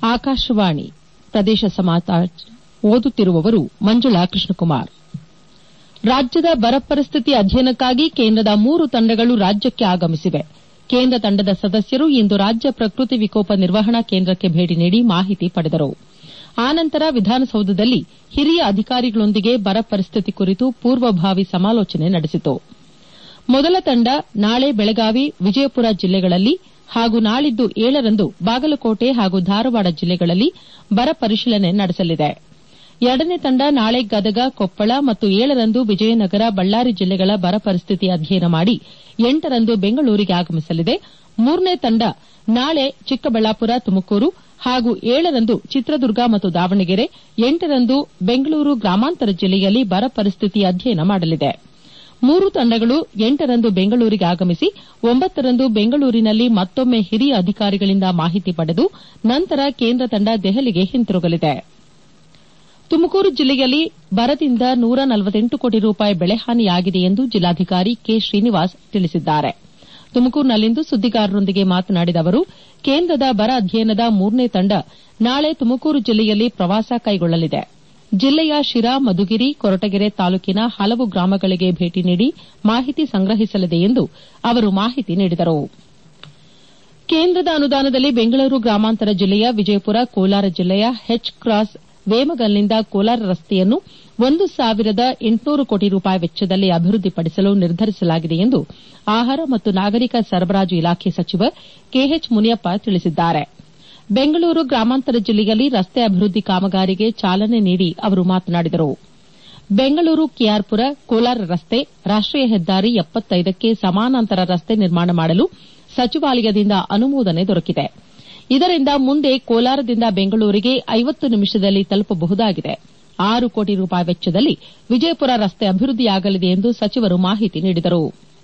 ಆಕಾಶವಾಣಿ ಪ್ರದೇಶ ಸಮಾಚಾರ ಓದುತ್ತಿರುವವರು ಮಂಜುಳಾ ಕೃಷ್ಣಕುಮಾರ್ ರಾಜ್ಯದ ಬರ ಪರಿಸ್ಥಿತಿ ಅಧ್ಯಯನಕ್ಕಾಗಿ ಕೇಂದ್ರದ ಮೂರು ತಂಡಗಳು ರಾಜ್ಯಕ್ಕೆ ಆಗಮಿಸಿವೆ ಕೇಂದ್ರ ತಂಡದ ಸದಸ್ಯರು ಇಂದು ರಾಜ್ಯ ಪ್ರಕೃತಿ ವಿಕೋಪ ನಿರ್ವಹಣಾ ಕೇಂದ್ರಕ್ಕೆ ಭೇಟಿ ನೀಡಿ ಮಾಹಿತಿ ಪಡೆದರು ಆನಂತರ ವಿಧಾನಸೌಧದಲ್ಲಿ ಹಿರಿಯ ಅಧಿಕಾರಿಗಳೊಂದಿಗೆ ಬರ ಪರಿಸ್ಥಿತಿ ಕುರಿತು ಪೂರ್ವಭಾವಿ ಸಮಾಲೋಚನೆ ನಡೆಸಿತು ಮೊದಲ ತಂಡ ನಾಳೆ ಬೆಳಗಾವಿ ವಿಜಯಪುರ ಜಿಲ್ಲೆಗಳಲ್ಲಿ ಹಾಗೂ ನಾಳಿದ್ದು ಏಳರಂದು ಬಾಗಲಕೋಟೆ ಹಾಗೂ ಧಾರವಾಡ ಜಿಲ್ಲೆಗಳಲ್ಲಿ ಬರ ಪರಿಶೀಲನೆ ನಡೆಸಲಿದೆ ಎರಡನೇ ತಂಡ ನಾಳೆ ಗದಗ ಕೊಪ್ಪಳ ಮತ್ತು ಏಳರಂದು ವಿಜಯನಗರ ಬಳ್ಳಾರಿ ಜಿಲ್ಲೆಗಳ ಬರ ಪರಿಸ್ಥಿತಿ ಅಧ್ಯಯನ ಮಾಡಿ ಎಂಟರಂದು ಬೆಂಗಳೂರಿಗೆ ಆಗಮಿಸಲಿದೆ ಮೂರನೇ ತಂಡ ನಾಳೆ ಚಿಕ್ಕಬಳ್ಳಾಪುರ ತುಮಕೂರು ಹಾಗೂ ಏಳರಂದು ಚಿತ್ರದುರ್ಗ ಮತ್ತು ದಾವಣಗೆರೆ ಎಂಟರಂದು ಬೆಂಗಳೂರು ಗ್ರಾಮಾಂತರ ಜಿಲ್ಲೆಯಲ್ಲಿ ಬರ ಪರಿಸ್ಥಿತಿ ಅಧ್ಯಯನ ಮಾಡಲಿದೆ ಮೂರು ತಂಡಗಳು ಎಂಟರಂದು ಬೆಂಗಳೂರಿಗೆ ಆಗಮಿಸಿ ಒಂಬತ್ತರಂದು ಬೆಂಗಳೂರಿನಲ್ಲಿ ಮತ್ತೊಮ್ಮೆ ಹಿರಿಯ ಅಧಿಕಾರಿಗಳಿಂದ ಮಾಹಿತಿ ಪಡೆದು ನಂತರ ಕೇಂದ್ರ ತಂಡ ದೆಹಲಿಗೆ ಹಿಂತಿರುಗಲಿದೆ ತುಮಕೂರು ಜಿಲ್ಲೆಯಲ್ಲಿ ಬರದಿಂದ ನೂರ ನಲವತ್ತೆಂಟು ಕೋಟಿ ರೂಪಾಯಿ ಬೆಳೆಹಾನಿಯಾಗಿದೆ ಎಂದು ಜಿಲ್ಲಾಧಿಕಾರಿ ಕೆ ಶ್ರೀನಿವಾಸ್ ತಿಳಿಸಿದ್ದಾರೆ ತುಮಕೂರಿನಲ್ಲಿಂದು ಸುದ್ದಿಗಾರರೊಂದಿಗೆ ಮಾತನಾಡಿದ ಅವರು ಕೇಂದ್ರದ ಬರ ಅಧ್ಯಯನದ ಮೂರನೇ ತಂಡ ನಾಳೆ ತುಮಕೂರು ಜಿಲ್ಲೆಯಲ್ಲಿ ಪ್ರವಾಸ ಕೈಗೊಳ್ಳಲಿದೆ ಜಿಲ್ಲೆಯ ಶಿರಾ ಮಧುಗಿರಿ ಕೊರಟಗೆರೆ ತಾಲೂಕಿನ ಹಲವು ಗ್ರಾಮಗಳಿಗೆ ಭೇಟಿ ನೀಡಿ ಮಾಹಿತಿ ಸಂಗ್ರಹಿಸಲಿದೆ ಎಂದು ಅವರು ಮಾಹಿತಿ ನೀಡಿದರು ಕೇಂದ್ರದ ಅನುದಾನದಲ್ಲಿ ಬೆಂಗಳೂರು ಗ್ರಾಮಾಂತರ ಜಿಲ್ಲೆಯ ವಿಜಯಪುರ ಕೋಲಾರ ಜಿಲ್ಲೆಯ ಹೆಚ್ ಕ್ರಾಸ್ ವೇಮಗಲ್ನಿಂದ ಕೋಲಾರ ರಸ್ತೆಯನ್ನು ಒಂದು ಸಾವಿರದ ಎಂಟುನೂರು ಕೋಟಿ ರೂಪಾಯಿ ವೆಚ್ಚದಲ್ಲಿ ಅಭಿವೃದ್ದಿಪಡಿಸಲು ನಿರ್ಧರಿಸಲಾಗಿದೆ ಎಂದು ಆಹಾರ ಮತ್ತು ನಾಗರಿಕ ಸರಬರಾಜು ಇಲಾಖೆ ಸಚಿವ ಕೆಎಚ್ ಮುನಿಯಪ್ಪ ತಿಳಿಸಿದ್ದಾರೆ ಬೆಂಗಳೂರು ಗ್ರಾಮಾಂತರ ಜಿಲ್ಲೆಯಲ್ಲಿ ರಸ್ತೆ ಅಭಿವೃದ್ದಿ ಕಾಮಗಾರಿಗೆ ಚಾಲನೆ ನೀಡಿ ಅವರು ಮಾತನಾಡಿದರು ಬೆಂಗಳೂರು ಕೆಆರ್ಪುರ ಕೋಲಾರ ರಸ್ತೆ ರಾಷ್ಟೀಯ ಹೆದ್ದಾರಿ ಕ್ಕೆ ಸಮಾನಾಂತರ ರಸ್ತೆ ನಿರ್ಮಾಣ ಮಾಡಲು ಸಚಿವಾಲಯದಿಂದ ಅನುಮೋದನೆ ದೊರಕಿದೆ ಇದರಿಂದ ಮುಂದೆ ಕೋಲಾರದಿಂದ ಬೆಂಗಳೂರಿಗೆ ಐವತ್ತು ನಿಮಿಷದಲ್ಲಿ ತಲುಪಬಹುದಾಗಿದೆ ಆರು ಕೋಟಿ ರೂಪಾಯಿ ವೆಚ್ಚದಲ್ಲಿ ವಿಜಯಪುರ ರಸ್ತೆ ಅಭಿವೃದ್ದಿಯಾಗಲಿದೆ ಎಂದು ಸಚಿವರು ಮಾಹಿತಿ ನೀಡಿದರು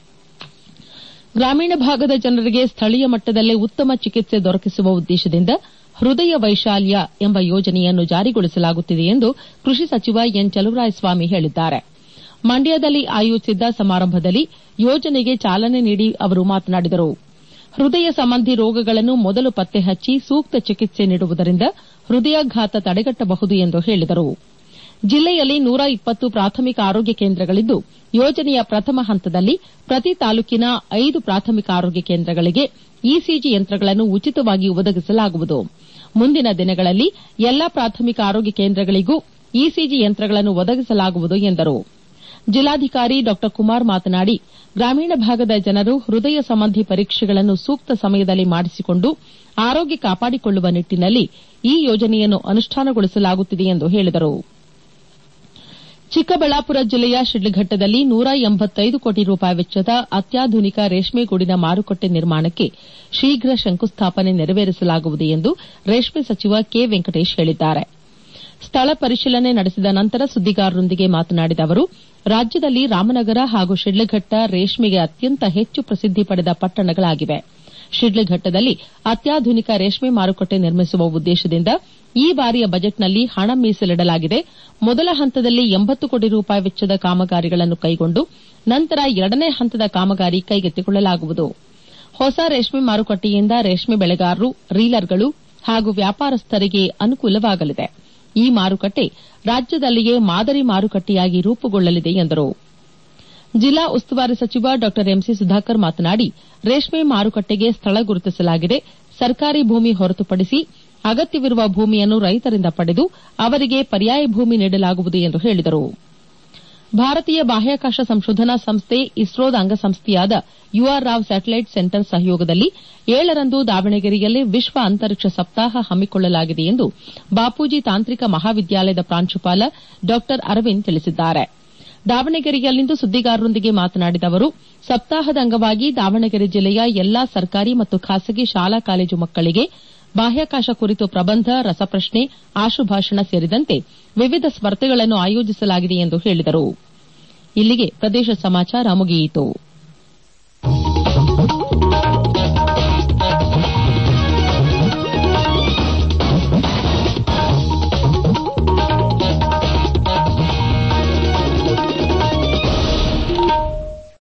ಗ್ರಾಮೀಣ ಭಾಗದ ಜನರಿಗೆ ಸ್ಥಳೀಯ ಮಟ್ಟದಲ್ಲೇ ಉತ್ತಮ ಚಿಕಿತ್ಸೆ ದೊರಕಿಸುವ ಉದ್ದೇಶದಿಂದ ಹೃದಯ ವೈಶಾಲ್ಯ ಎಂಬ ಯೋಜನೆಯನ್ನು ಜಾರಿಗೊಳಿಸಲಾಗುತ್ತಿದೆ ಎಂದು ಕೃಷಿ ಸಚಿವ ಎನ್ ಚಲುವರಾಯಸ್ವಾಮಿ ಹೇಳಿದ್ದಾರೆ ಮಂಡ್ಯದಲ್ಲಿ ಆಯೋಜಿಸಿದ್ದ ಸಮಾರಂಭದಲ್ಲಿ ಯೋಜನೆಗೆ ಚಾಲನೆ ನೀಡಿ ಅವರು ಮಾತನಾಡಿದರು ಹೃದಯ ಸಂಬಂಧಿ ರೋಗಗಳನ್ನು ಮೊದಲು ಪತ್ತೆ ಹಚ್ಚಿ ಸೂಕ್ತ ಚಿಕಿತ್ಸೆ ನೀಡುವುದರಿಂದ ಹೃದಯಾಘಾತ ತಡೆಗಟ್ಟಬಹುದು ಎಂದು ಹೇಳಿದರು ಜಿಲ್ಲೆಯಲ್ಲಿ ನೂರ ಇಪ್ಪತ್ತು ಪ್ರಾಥಮಿಕ ಆರೋಗ್ಯ ಕೇಂದ್ರಗಳಿದ್ದು ಯೋಜನೆಯ ಪ್ರಥಮ ಹಂತದಲ್ಲಿ ಪ್ರತಿ ತಾಲೂಕಿನ ಐದು ಪ್ರಾಥಮಿಕ ಆರೋಗ್ಯ ಕೇಂದ್ರಗಳಿಗೆ ಇಸಿಜಿ ಯಂತ್ರಗಳನ್ನು ಉಚಿತವಾಗಿ ಒದಗಿಸಲಾಗುವುದು ಮುಂದಿನ ದಿನಗಳಲ್ಲಿ ಎಲ್ಲಾ ಪ್ರಾಥಮಿಕ ಆರೋಗ್ಯ ಕೇಂದ್ರಗಳಿಗೂ ಇಸಿಜಿ ಯಂತ್ರಗಳನ್ನು ಒದಗಿಸಲಾಗುವುದು ಎಂದರು ಜಿಲ್ಲಾಧಿಕಾರಿ ಡಾ ಕುಮಾರ್ ಮಾತನಾಡಿ ಗ್ರಾಮೀಣ ಭಾಗದ ಜನರು ಹೃದಯ ಸಂಬಂಧಿ ಪರೀಕ್ಷೆಗಳನ್ನು ಸೂಕ್ತ ಸಮಯದಲ್ಲಿ ಮಾಡಿಸಿಕೊಂಡು ಆರೋಗ್ಯ ಕಾಪಾಡಿಕೊಳ್ಳುವ ನಿಟ್ಟನಲ್ಲಿ ಈ ಯೋಜನೆಯನ್ನು ಅನುಷ್ಠಾನಗೊಳಿಸಲಾಗುತ್ತಿದೆ ಎಂದು ಹೇಳಿದರು ಚಿಕ್ಕಬಳ್ಳಾಪುರ ಜಿಲ್ಲೆಯ ಶಿಡ್ಲಘಟ್ಟದಲ್ಲಿ ನೂರ ಎಂಬತ್ತೈದು ಕೋಟಿ ರೂಪಾಯಿ ವೆಚ್ಚದ ಅತ್ಯಾಧುನಿಕ ರೇಷ್ಮೆ ಗೂಡಿನ ಮಾರುಕಟ್ಟೆ ನಿರ್ಮಾಣಕ್ಕೆ ಶೀಘ್ರ ಶಂಕುಸ್ಥಾಪನೆ ನೆರವೇರಿಸಲಾಗುವುದು ಎಂದು ರೇಷ್ಮೆ ಸಚಿವ ಕೆ ವೆಂಕಟೇಶ್ ಹೇಳಿದ್ದಾರೆ ಸ್ಥಳ ಪರಿಶೀಲನೆ ನಡೆಸಿದ ನಂತರ ಸುದ್ದಿಗಾರರೊಂದಿಗೆ ಮಾತನಾಡಿದ ಅವರು ರಾಜ್ಯದಲ್ಲಿ ರಾಮನಗರ ಹಾಗೂ ಶಿಡ್ಲಘಟ್ಟ ರೇಷ್ಮೆಗೆ ಅತ್ಯಂತ ಹೆಚ್ಚು ಪ್ರಸಿದ್ದಿ ಪಡೆದ ಪಟ್ಟಣಗಳಾಗಿವೆ ಶಿಡ್ಲಘಟ್ಟದಲ್ಲಿ ಅತ್ಯಾಧುನಿಕ ರೇಷ್ಮೆ ಮಾರುಕಟ್ಟೆ ನಿರ್ಮಿಸುವ ಉದ್ದೇಶದಿಂದ ಈ ಬಾರಿಯ ಬಜೆಟ್ನಲ್ಲಿ ಹಣ ಮೀಸಲಿಡಲಾಗಿದೆ ಮೊದಲ ಹಂತದಲ್ಲಿ ಎಂಬತ್ತು ಕೋಟಿ ರೂಪಾಯಿ ವೆಚ್ಚದ ಕಾಮಗಾರಿಗಳನ್ನು ಕೈಗೊಂಡು ನಂತರ ಎರಡನೇ ಹಂತದ ಕಾಮಗಾರಿ ಕೈಗೆತ್ತಿಕೊಳ್ಳಲಾಗುವುದು ಹೊಸ ರೇಷ್ಮೆ ಮಾರುಕಟ್ಟೆಯಿಂದ ರೇಷ್ಮೆ ಬೆಳೆಗಾರರು ರೀಲರ್ಗಳು ಹಾಗೂ ವ್ಯಾಪಾರಸ್ಥರಿಗೆ ಅನುಕೂಲವಾಗಲಿದೆ ಈ ಮಾರುಕಟ್ಟೆ ರಾಜ್ಯದಲ್ಲಿಯೇ ಮಾದರಿ ಮಾರುಕಟ್ಟೆಯಾಗಿ ರೂಪುಗೊಳ್ಳಲಿದೆ ಎಂದರು ಜಿಲ್ಲಾ ಉಸ್ತುವಾರಿ ಸಚಿವ ಡಾ ಎಂಸಿ ಸುಧಾಕರ್ ಮಾತನಾಡಿ ರೇಷ್ಮೆ ಮಾರುಕಟ್ಟೆಗೆ ಸ್ಥಳ ಗುರುತಿಸಲಾಗಿದೆ ಸರ್ಕಾರಿ ಭೂಮಿ ಹೊರತುಪಡಿಸಿ ಅಗತ್ಯವಿರುವ ಭೂಮಿಯನ್ನು ರೈತರಿಂದ ಪಡೆದು ಅವರಿಗೆ ಪರ್ಯಾಯ ಭೂಮಿ ನೀಡಲಾಗುವುದು ಎಂದು ಹೇಳಿದರು ಭಾರತೀಯ ಬಾಹ್ಯಾಕಾಶ ಸಂಶೋಧನಾ ಸಂಸ್ಥೆ ಇಸ್ರೋದ ಅಂಗಸಂಸ್ಥೆಯಾದ ಯುಆರ್ ರಾವ್ ಸ್ಯಾಟಲೈಟ್ ಸೆಂಟರ್ ಸಹಯೋಗದಲ್ಲಿ ಏಳರಂದು ದಾವಣಗೆರೆಯಲ್ಲಿ ವಿಶ್ವ ಅಂತರಿಕ್ಷ ಸಪ್ತಾಹ ಹಮ್ಮಿಕೊಳ್ಳಲಾಗಿದೆ ಎಂದು ಬಾಪೂಜಿ ತಾಂತ್ರಿಕ ಮಹಾವಿದ್ಯಾಲಯದ ಪ್ರಾಂಶುಪಾಲ ಡಾ ಅರವಿಂದ್ ತಿಳಿಸಿದ್ದಾರೆ ದಾವಣಗೆರೆಯಲ್ಲಿಂದು ಸುದ್ದಿಗಾರರೊಂದಿಗೆ ಮಾತನಾಡಿದ ಅವರು ಸಪ್ತಾಹದ ಅಂಗವಾಗಿ ದಾವಣಗೆರೆ ಜಿಲ್ಲೆಯ ಎಲ್ಲಾ ಸರ್ಕಾರಿ ಮತ್ತು ಖಾಸಗಿ ಶಾಲಾ ಕಾಲೇಜು ಮಕ್ಕಳಿಗೆ ಬಾಹ್ಯಾಕಾಶ ಕುರಿತು ಪ್ರಬಂಧ ರಸಪ್ರಶ್ನೆ ಆಶುಭಾಷಣ ಸೇರಿದಂತೆ ವಿವಿಧ ಸ್ಪರ್ಧೆಗಳನ್ನು ಆಯೋಜಿಸಲಾಗಿದೆ ಎಂದು ಹೇಳಿದರು ಇಲ್ಲಿಗೆ ಪ್ರದೇಶ ಸಮಾಚಾರ ಮುಗಿಯಿತು